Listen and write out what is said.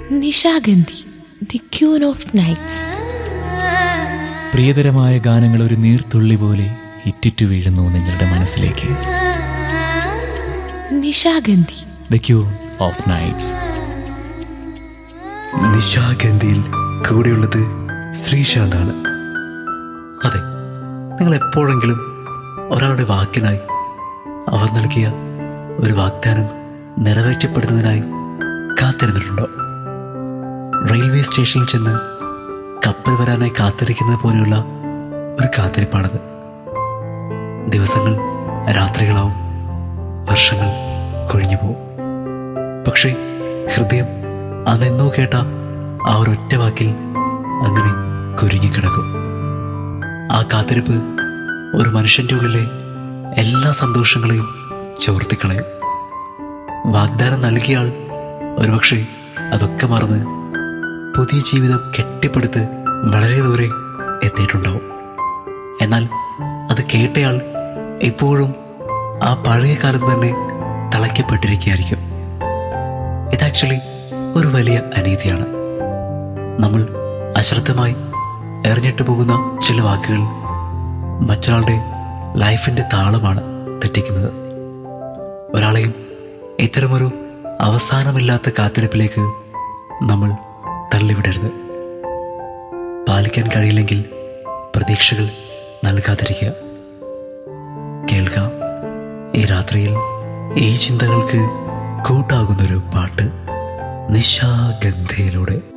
Nishagandhi the queen of nights പ്രിയതരമായ ഗാനങ്ങൾ ഒരു നീർത്തുള്ളി പോലെ ഇറ്റിറ്റു വീഴുന്നു നിങ്ങളുടെ മനസ്സിലേക്ക് Nishagandhi the queen of nights നിശാഗന്ധിയിൽ കൂടെയുള്ളത് ശ്രീശാന്താണ് അതെ നിങ്ങൾ എപ്പോഴെങ്കിലും ഒരാളുടെ വാക്കിനായി അവർ നൽകിയ ഒരു വാഗ്ദാനം നിറവേറ്റപ്പെടുന്നതിനായി കാത്തിരുന്നിട്ടുണ്ടോ റെയിൽവേ സ്റ്റേഷനിൽ ചെന്ന് കപ്പൽ വരാനായി കാത്തിരിക്കുന്നത് പോലെയുള്ള ഒരു കാത്തിരിപ്പാണത് ദിവസങ്ങൾ രാത്രികളാവും വർഷങ്ങൾ കൊഴിഞ്ഞു പോവും പക്ഷേ ഹൃദയം അതെന്നോ കേട്ട ആ ഒരൊറ്റ വാക്കിൽ അങ്ങനെ കുരുങ്ങിക്കിടക്കും ആ കാത്തിരിപ്പ് ഒരു മനുഷ്യന്റെ ഉള്ളിലെ എല്ലാ സന്തോഷങ്ങളെയും ചോർത്തിക്കളയും വാഗ്ദാനം നൽകിയ ആൾ ഒരുപക്ഷെ അതൊക്കെ മറന്ന് പുതിയ ജീവിതം കെട്ടിപ്പടുത്ത് വളരെ ദൂരെ എത്തിയിട്ടുണ്ടാവും എന്നാൽ അത് കേട്ടയാൾ ഇപ്പോഴും ആ പഴയ കാലത്ത് തന്നെ തളയ്ക്കപ്പെട്ടിരിക്കുകയായിരിക്കും ഇത് ആക്ച്വലി ഒരു വലിയ അനീതിയാണ് നമ്മൾ അശ്രദ്ധമായി എറിഞ്ഞിട്ട് പോകുന്ന ചില വാക്കുകൾ മറ്റൊരാളുടെ ലൈഫിന്റെ താളമാണ് തെറ്റിക്കുന്നത് ഒരാളെയും ഇത്തരമൊരു അവസാനമില്ലാത്ത കാത്തിരിപ്പിലേക്ക് നമ്മൾ തള്ളിവിടരുത് പാലിക്കാൻ കഴിയില്ലെങ്കിൽ പ്രതീക്ഷകൾ നൽകാതിരിക്കുക കേൾക്കാം ഈ രാത്രിയിൽ ഈ ചിന്തകൾക്ക് കൂട്ടാകുന്നൊരു പാട്ട് നിശാഗന്ധയിലൂടെ